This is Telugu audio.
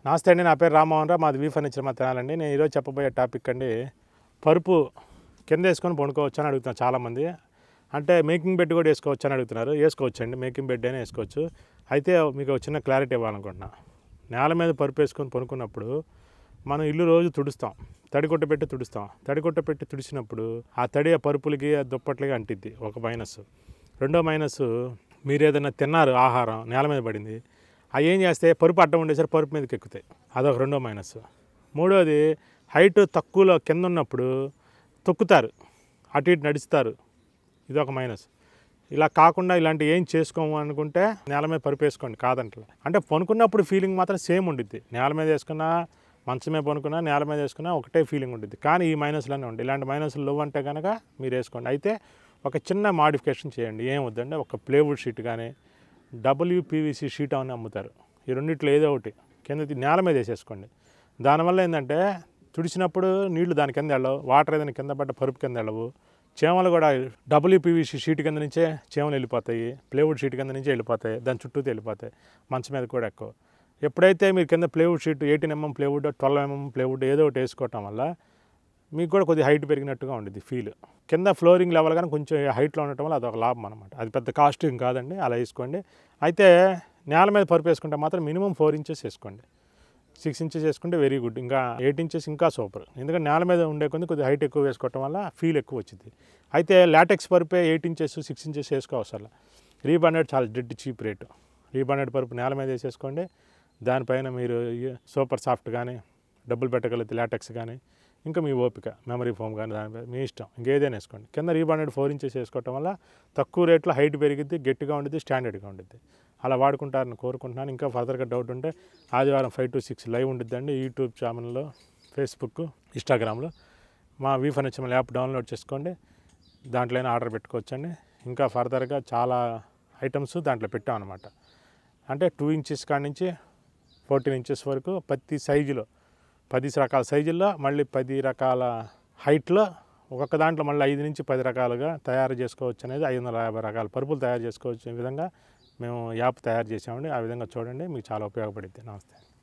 నమస్తే అండి నా పేరు రామ్మోహన్ రావు మాది వీ ఫర్నిచర్ మా తినాలండి నేను ఈరోజు చెప్పబోయే టాపిక్ అండి పరుపు కింద వేసుకొని పడుకోవచ్చు అని అడుగుతున్నారు చాలామంది అంటే మేకింగ్ బెడ్ కూడా వేసుకోవచ్చు అని అడుగుతున్నారు వేసుకోవచ్చు అండి మేకింగ్ బెడ్ అయినా వేసుకోవచ్చు అయితే మీకు ఒక చిన్న క్లారిటీ ఇవ్వాలనుకుంటున్నా నేల మీద పరుపు వేసుకొని పడుకున్నప్పుడు మనం ఇల్లు రోజు తుడుస్తాం తడి కొట్ట పెట్టి తుడుస్తాం తడి కొట్ట పెట్టి తుడిచినప్పుడు ఆ తడి ఆ పరుపులకి ఆ దుప్పట్లకి అంటిద్ది ఒక మైనస్ రెండో మైనస్ మీరు ఏదైనా తిన్నారు ఆహారం నేల మీద పడింది అవి ఏం చేస్తే పరుపు అడ్డం ఉండేసరికి పరుపు మీదకి ఎక్కుతాయి అదొక రెండో మైనస్ మూడోది హైట్ తక్కువలో కింద ఉన్నప్పుడు తొక్కుతారు అటు ఇటు నడుస్తారు ఇది ఒక మైనస్ ఇలా కాకుండా ఇలాంటి ఏం చేసుకోము అనుకుంటే నేల మీద పరుపు వేసుకోండి కాదంటలే అంటే పనుకున్నప్పుడు ఫీలింగ్ మాత్రం సేమ్ ఉండిద్ది నేల మీద వేసుకున్నా మంచం మీద పనుకున్నా నేల మీద వేసుకున్నా ఒకటే ఫీలింగ్ ఉండిద్ది కానీ ఈ మైనస్లోనే ఉండి ఇలాంటి మైనస్లు లేవు అంటే కనుక మీరు వేసుకోండి అయితే ఒక చిన్న మాడిఫికేషన్ చేయండి ఏం వద్దండి ఒక ప్లేవుడ్ షీట్ కానీ డబ్ల్యూపీవీసీ షీట్ అని అమ్ముతారు ఈ రెండిట్లో ఏదో ఒకటి కింద తీ- నేల మీద వేసేసుకోండి దానివల్ల ఏంటంటే తుడిచినప్పుడు నీళ్లు దాని కింద వెళ్ళవు వాటర్ ఏదైనా కింద పడ్డ పరుపు కింద వెళ్ళవు చీమలు కూడా డబ్ల్యూపీవీసీ షీట్ కింద నుంచే చీమలు వెళ్ళిపోతాయి ప్లేవుడ్ షీట్ కింద నుంచే వెళ్ళిపోతాయి దాని చుట్టూ వెళ్ళిపోతాయి మంచం మీద కూడా ఎక్కువ ఎప్పుడైతే మీరు కింద plywood sheet eighteen mm plywood twelve mm plywood ఏదో ఒకటి వేసుకోవటం వల్ల మీకు కూడా కొద్దిగా హైట్ పెరిగినట్టుగా ఉండేది ఫీల్ కింద ఫ్లోరింగ్ లెవెల్ కానీ కొంచెం హైట్లో ఉండటం వల్ల అదొక లాభం అనమాట అది పెద్ద కాస్టింగ్ కాదండి అలా వేసుకోండి అయితే నేల మీద పరుపు వేసుకుంటే మాత్రం మినిమం ఫోర్ ఇంచెస్ వేసుకోండి సిక్స్ ఇంచెస్ వేసుకుంటే వెరీ గుడ్ ఇంకా ఎయిట్ ఇంచెస్ ఇంకా సూపర్ ఎందుకంటే నేల మీద ఉండే కొద్ది కొద్దిగా హైట్ ఎక్కువ వేసుకోవటం వల్ల ఫీల్ ఎక్కువ వచ్చింది అయితే లాటెక్స్ పరుపే ఎయిట్ ఇంచెస్ సిక్స్ ఇంచెస్ వేసుకోవసరం రీబాండెడ్ చాలా డెడ్ చీప్ రేటు రీబాండెడ్ పరుపు నేల మీద వేసేసుకోండి దానిపైన మీరు ఈ సూపర్ సాఫ్ట్ కానీ డబ్బులు పెట్టగలిగితే లాటెక్స్ కానీ ఇంకా మీ ఓపిక మెమరీ ఫోమ్ కానీ దానిపై మీ ఇష్టం ఇంకేదైనా వేసుకోండి కింద రీబాండెడ్ ఫోర్ ఇంచెస్ వేసుకోవటం వల్ల తక్కువ రేట్లో హైట్ పెరిగిద్ది గట్టిగా ఉండిద్ది స్టాండర్డ్గా ఉండిద్ది అలా వాడుకుంటారని కోరుకుంటున్నాను ఇంకా ఫర్దర్గా డౌట్ ఉంటే ఆదివారం ఫైవ్ టు సిక్స్ లైవ్ ఉండిద్దండి యూట్యూబ్ ఛానల్లో ఫేస్బుక్ ఇన్స్టాగ్రామ్లో మా వీ ఫర్నిచర్ యాప్ డౌన్లోడ్ చేసుకోండి దాంట్లోనే ఆర్డర్ పెట్టుకోవచ్చండి ఇంకా ఫర్దర్గా చాలా ఐటమ్స్ దాంట్లో పెట్టాం అనమాట అంటే టూ ఇంచెస్ కాడి నుంచి ఫోర్టీన్ ఇంచెస్ వరకు ప్రతి సైజులో పది రకాల సైజుల్లో మళ్ళీ పది రకాల హైట్లో ఒక్కొక్క దాంట్లో మళ్ళీ ఐదు నుంచి పది రకాలుగా తయారు చేసుకోవచ్చు అనేది ఐదు వందల యాభై రకాల పరుపులు తయారు చేసుకోవచ్చు ఈ విధంగా మేము యాప్ తయారు చేసామండి ఆ విధంగా చూడండి మీకు చాలా ఉపయోగపడుద్ది నమస్తే